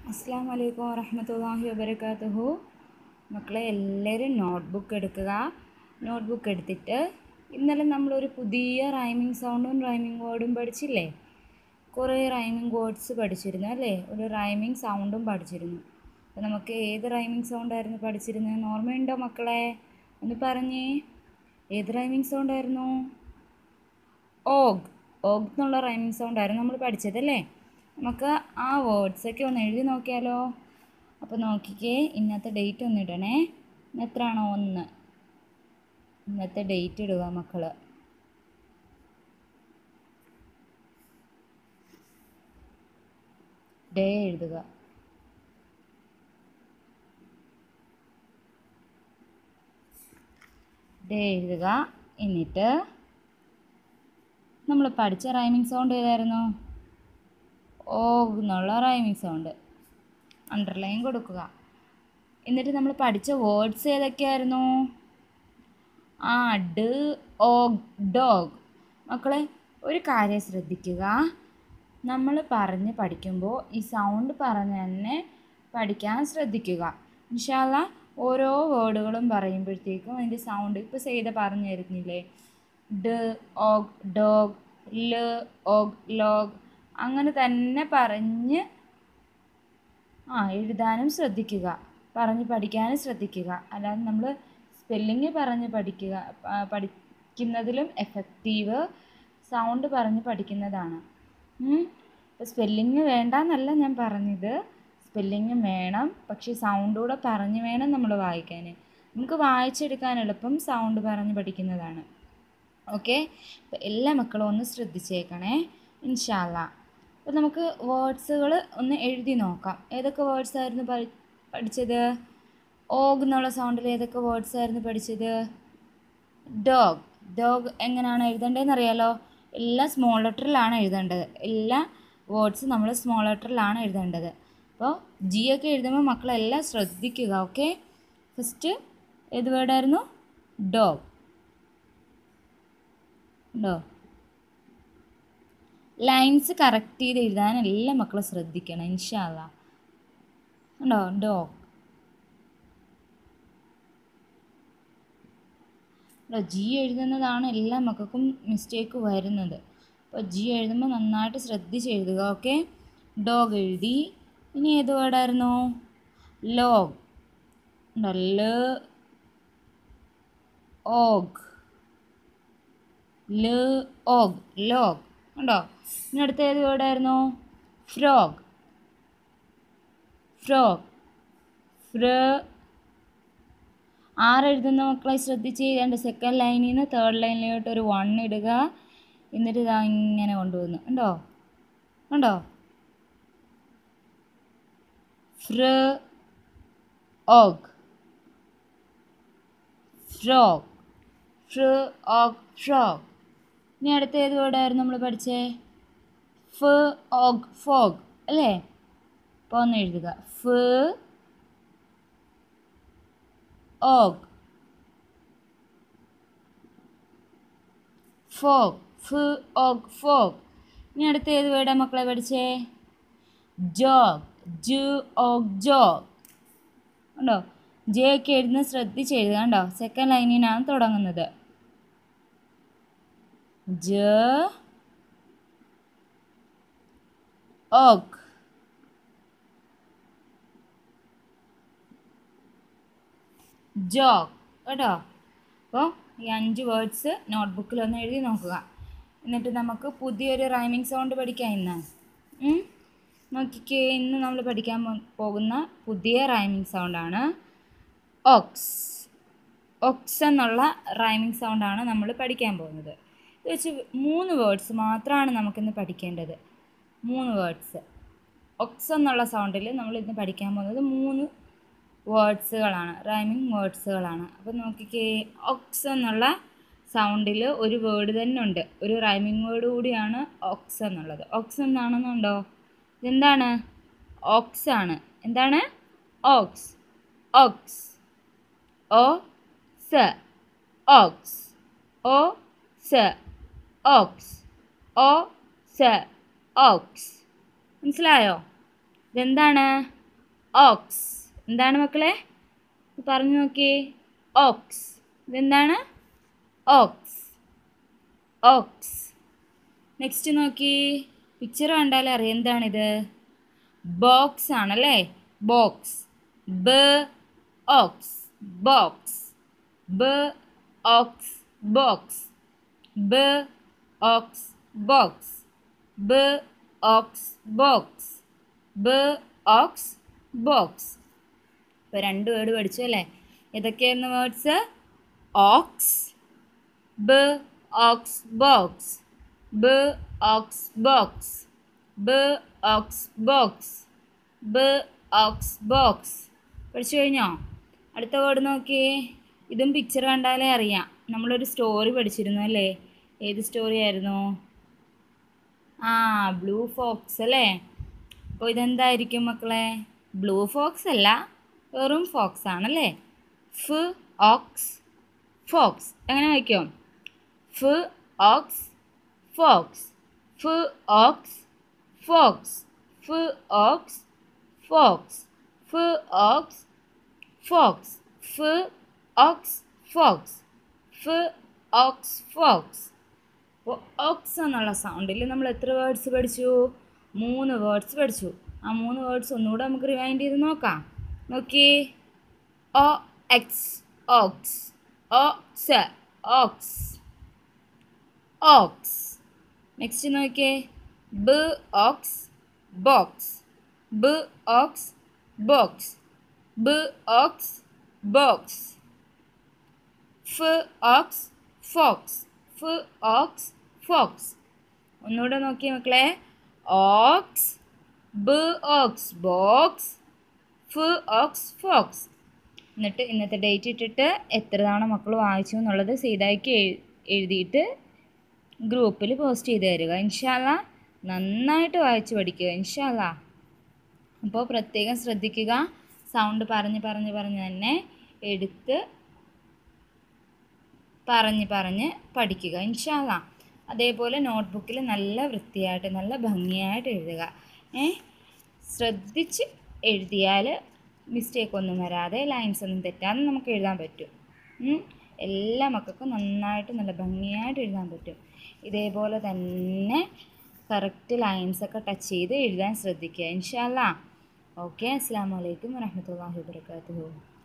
അസ്സാം വലൈക്കും വറഹമത്തല്ലാഹി വബർക്കാത്തുഹു മക്കളെ എല്ലാവരും നോട്ട്ബുക്ക് എടുക്കുക നോട്ട്ബുക്ക് എടുത്തിട്ട് ഇന്നലെ നമ്മളൊരു പുതിയ റൈമിംഗ് സൗണ്ടും റൈമിംഗ് വേർഡും പഠിച്ചില്ലേ കുറേ റൈമിംഗ് വേർഡ്സ് പഠിച്ചിരുന്നു അല്ലേ ഒരു റൈമിംഗ് സൗണ്ടും പഠിച്ചിരുന്നു അപ്പോൾ നമുക്ക് ഏത് റൈമിംഗ് സൗണ്ടായിരുന്നു പഠിച്ചിരുന്നത് ഓർമ്മയുണ്ടോ മക്കളെ ഒന്ന് പറഞ്ഞേ ഏത് റൈമിംഗ് സൗണ്ടായിരുന്നു ഓഗ് ഓഗ് എന്നുള്ള റൈമിംഗ് സൗണ്ടായിരുന്നു നമ്മൾ പഠിച്ചതല്ലേ നമുക്ക് ആ വേർഡ്സൊക്കെ ഒന്ന് എഴുതി നോക്കിയാലോ അപ്പോൾ നോക്കിക്കേ ഇന്നത്തെ ഡേറ്റ് ഒന്ന് ഇടണേ ഇന്ന് എത്രയാണോ ഒന്ന് ഇന്നത്തെ ഡേറ്റ് ഇടുക മക്കൾ ഡേ എഴുതുക ഡേ എഴുതുക എന്നിട്ട് നമ്മൾ പഠിച്ച റൈമിംഗ് സൗണ്ട് ഏതായിരുന്നു ഓ എന്നുള്ള റൈമിംഗ് സൗണ്ട് അണ്ടർലൈൻ കൊടുക്കുക എന്നിട്ട് നമ്മൾ പഠിച്ച വേർഡ്സ് ഏതൊക്കെയായിരുന്നു ആ ഡ് ഓഗ് ഡോഗ് മക്കളെ ഒരു കാര്യം ശ്രദ്ധിക്കുക നമ്മൾ പറഞ്ഞ് പഠിക്കുമ്പോൾ ഈ സൗണ്ട് പറഞ്ഞ് തന്നെ പഠിക്കാൻ ശ്രദ്ധിക്കുക ഇൻഷാല്ല ഓരോ വേർഡുകളും പറയുമ്പോഴത്തേക്കും അതിൻ്റെ സൗണ്ട് ഇപ്പോൾ ചെയ്ത പറഞ്ഞു തരുന്നില്ലേ d og dog l og log അങ്ങനെ തന്നെ പറഞ്ഞ് ആ എഴുതാനും ശ്രദ്ധിക്കുക പറഞ്ഞ് പഠിക്കാനും ശ്രദ്ധിക്കുക അല്ലാതെ നമ്മൾ സ്പെല്ലിങ് പറഞ്ഞ് പഠിക്കുക പ- പഠിക്കുന്നതിലും എഫക്റ്റീവ് സൗണ്ട് പറഞ്ഞ് പഠിക്കുന്നതാണ് ഇപ്പോൾ സ്പെല്ലിങ് വേണ്ടെന്നല്ല ഞാൻ പറഞ്ഞത് സ്പെല്ലിങ് വേണം പക്ഷേ സൗണ്ട് കൂടെ പറഞ്ഞ് വേണം നമ്മൾ വായിക്കാൻ നമുക്ക് വായിച്ചെടുക്കാൻ എളുപ്പം സൗണ്ട് പറഞ്ഞ് പഠിക്കുന്നതാണ് ഓക്കെ അപ്പോൾ എല്ലാ മക്കളും ഒന്ന് ശ്രദ്ധിച്ചേക്കണേ ഇൻഷാല്ല അപ്പോൾ നമുക്ക് വേർഡ്സുകൾ ഒന്ന് എഴുതി നോക്കാം ഏതൊക്കെ വേർഡ്സ് ആയിരുന്നു പഠി- പഠിച്ചത് ഓഗ് എന്നുള്ള സൗണ്ടിൽ ഏതൊക്കെ വേർഡ്സ് ആയിരുന്നു പഠിച്ചത് ഡോഗ് ഡോഗ് എങ്ങനെയാണ് എഴുതേണ്ടതെന്ന് അറിയാലോ എല്ലാം സ്മോൾ ലെറ്ററിലാണ് എഴുതേണ്ടത് എല്ലാ വേർഡ്സും നമ്മൾ സ്മോൾ ലെറ്ററിലാണ് എഴുതേണ്ടത് അപ്പോൾ ജി ഒക്കെ എഴുതുമ്പോൾ മക്കളെല്ലാം ശ്രദ്ധിക്കുക ഓക്കെ ഫസ്റ്റ് ഏത് വേർഡായിരുന്നു ഡോഗ് ഉണ്ടോ ലൈൻസ് കറക്റ്റ് ചെയ്ത് എഴുതാൻ എല്ലാ മക്കളും ശ്രദ്ധിക്കണം ഇൻഷാല്ല ഉണ്ടോ ഡോഗ് ഉണ്ടോ ജി എഴുതുന്നതാണ് എല്ലാ മക്കൾക്കും മിസ്റ്റേക്ക് വരുന്നത് അപ്പോൾ ജി എഴുതുമ്പോൾ നന്നായിട്ട് ശ്രദ്ധിച്ച് എഴുതുക ഓക്കെ ഡോഗ് എഴുതി ഇനി ഏത് വേർഡായിരുന്നു ലോഗ് ഉണ്ടോ ല് ഓഗ് ല് ഓഗ് ലോഗ് ഉണ്ടോ ഇനി അടുത്ത ഏത് വേർഡായിരുന്നു ഫ്രോഗ് ഫ്രോഗ് ഫ്ര ആരെഴുതുന്ന മക്കളെ ശ്രദ്ധിച്ച് എഴുതേണ്ട സെക്കൻഡ് ലൈനിൽ നിന്ന് തേർഡ് ലൈനിലോട്ട് ഒരു വൺ ഇടുക എന്നിട്ട് ഇതാ ഇങ്ങനെ കൊണ്ടുവന്നു ഉണ്ടോ ഉണ്ടോ fr og frog fr og frog ഇനി അടുത്ത ഏത് വേർഡായിരുന്നു നമ്മൾ പഠിച്ചേ ഫ് ഓഗ് ഫോഗ് അല്ലേ അപ്പോൾ ഒന്ന് എഴുതുക f og fog f og fog ഇനി അടുത്ത ഏത് വേർഡാ മക്കളെ പഠിച്ചേ ജോഗ് ജു ഓഗ് ജോഗ് ഉണ്ടോ ജെ ഒക്കെ എഴുതുന്നത് ശ്രദ്ധിച്ച് എഴുതുക കണ്ടോ സെക്കൻഡ് ലൈനിനാണ് തുടങ്ങുന്നത് ജ ഓഗ് ജോഗ് കേട്ടോ അപ്പോൾ ഈ അഞ്ച് വേർഡ്സ് നോട്ട്ബുക്കിൽ ഒന്ന് എഴുതി നോക്കുക എന്നിട്ട് നമുക്ക് പുതിയൊരു റൈമിംഗ് സൗണ്ട് പഠിക്കാം ഇന്ന് ഉം? നോക്കിക്കേ ഇന്ന് നമ്മൾ പഠിക്കാൻ പോ- പോകുന്ന പുതിയ റൈമിംഗ് സൗണ്ടാണ് ഓക്സ് ഒക്സ് എന്നുള്ള റൈമിംഗ് സൗണ്ടാണ് നമ്മൾ പഠിക്കാൻ പോകുന്നത് ഇത് വെച്ച് മൂന്ന് വേർഡ്സ് മാത്രമാണ് നമുക്കിന്ന് പഠിക്കേണ്ടത് മൂന്ന് വേർഡ്സ് ഒക്സ് എന്നുള്ള സൗണ്ടിൽ നമ്മൾ ഇന്ന് പഠിക്കാൻ പോകുന്നത് മൂന്ന് വേർഡ്സുകളാണ് റൈമിംഗ് വേർഡ്സുകളാണ് അപ്പോൾ നോക്കിക്കേ ഒക്സ് എന്നുള്ള സൗണ്ടിൽ ഒരു വേർഡ് തന്നെ ഉണ്ട് ഒരു റൈമിംഗ് വേർഡ് കൂടിയാണ് ഒക്സ് എന്നുള്ളത് ഒക്സ് എന്താണെന്നുണ്ടോ ഇതെന്താണ് ഓക്സ് ആണ് എന്താണ് ഓക്സ് ഓക്സ് ഓ സ ഓക്സ് ഓ സ ഓക്സ് ഓ സ ഓക്സ് മനസ്സിലായോ ഇതെന്താണ് ഓക്സ് എന്താണ് മക്കളെ പറഞ്ഞു നോക്കിയേ ഓക്സ് ഇതെന്താണ് ഓക്സ് ഓക്സ് നെക്സ്റ്റ് നോക്കി പിക്ചർ കണ്ടാലേ അറിയാം എന്താണിത് ബോക്സ് ആണല്ലേ box b ox box b ox box b ox box b ox box b ox box ഇപ്പോൾ രണ്ട് വേർഡ് പഠിച്ചു അല്ലേ ഏതൊക്കെയായിരുന്നു words ox b ox box b ox box b ox box b ox box പഠിച്ചു കഴിഞ്ഞോ അടുത്ത word നോക്കിയേ ഇതും പിക്ചർ കണ്ടാലേ അറിയാം നമ്മളൊരു സ്റ്റോറി പഠിച്ചിരുന്നു അല്ലേ ഏത് സ്റ്റോറി ആയിരുന്നു ആ ബ്ലൂ ഫോക്സ് അല്ലേ അപ്പോൾ ഇതെന്തായിരിക്കും മക്കളെ ബ്ലൂ ഫോക്സ് അല്ല വെറും ഫോക്സ് ആണല്ലേ ഫ് ഓക്സ് ഫോക്സ് എങ്ങനെ വായിക്കും f ox fox f ox fox f ox fox f ox fox f ox fox f ox fox അപ്പോൾ ഓക്സ് എന്നുള്ള സൗണ്ടിൽ നമ്മൾ എത്ര വേർഡ്സ് പഠിച്ചു മൂന്ന് വേർഡ്സ് പഠിച്ചു ആ മൂന്ന് വേർഡ്സ് ഒന്നുകൂടെ നമുക്ക് റിവൈൻഡ് ചെയ്ത് നോക്കാം നോക്കിയേ o x ox ox ox ox next നോക്കിയേ b ox box b ox box b ox box f ox fox f ox fox ഒന്നുകൂടെ നോക്കിയേ മക്കളെ ox b ox box f ox fox എന്നിട്ട് ഇന്നത്തെ ഡേറ്റ് ഇട്ടിട്ട് എത്ര തവണ മക്കൾ വായിച്ചു എന്നുള്ളത് സീതായിക്ക് എഴു- എഴുതിയിട്ട് ഗ്രൂപ്പിൽ പോസ്റ്റ് ചെയ്ത് തരിക ഇൻഷാല്ല നന്നായിട്ട് വായിച്ച് പഠിക്കുക ഇൻഷാല്ല അപ്പോൾ പ്രത്യേകം ശ്രദ്ധിക്കുക സൗണ്ട് പറഞ്ഞ് പറഞ്ഞ് പറഞ്ഞ് തന്നെ എടുത്ത് പറഞ്ഞ് പറഞ്ഞ് പഠിക്കുക ഇൻഷാല്ല അതേപോലെ നോട്ട്ബുക്കിൽ നല്ല വൃത്തിയായിട്ട് നല്ല ഭംഗിയായിട്ട് എഴുതുക ഏ ശ്രദ്ധിച്ച് എഴുതിയാൽ മിസ്റ്റേക്ക് ഒന്നും വരാതെ ലൈൻസ് ഒന്നും തെറ്റാതെ നമുക്ക് എഴുതാൻ പറ്റും ഉം. എല്ലാ മക്കൾക്കും നന്നായിട്ട് നല്ല ഭംഗിയായിട്ട് എഴുതാൻ പറ്റും ഇതേപോലെ തന്നെ കറക്റ്റ് ലൈൻസൊക്കെ ടച്ച് ചെയ്ത് എഴുതാൻ ശ്രദ്ധിക്കുക ഇൻഷാല്ല ഓക്കെ അസ്സാം വലൈക്കും വരഹമത്തല്ലാഹി വാബർക്കാത്തു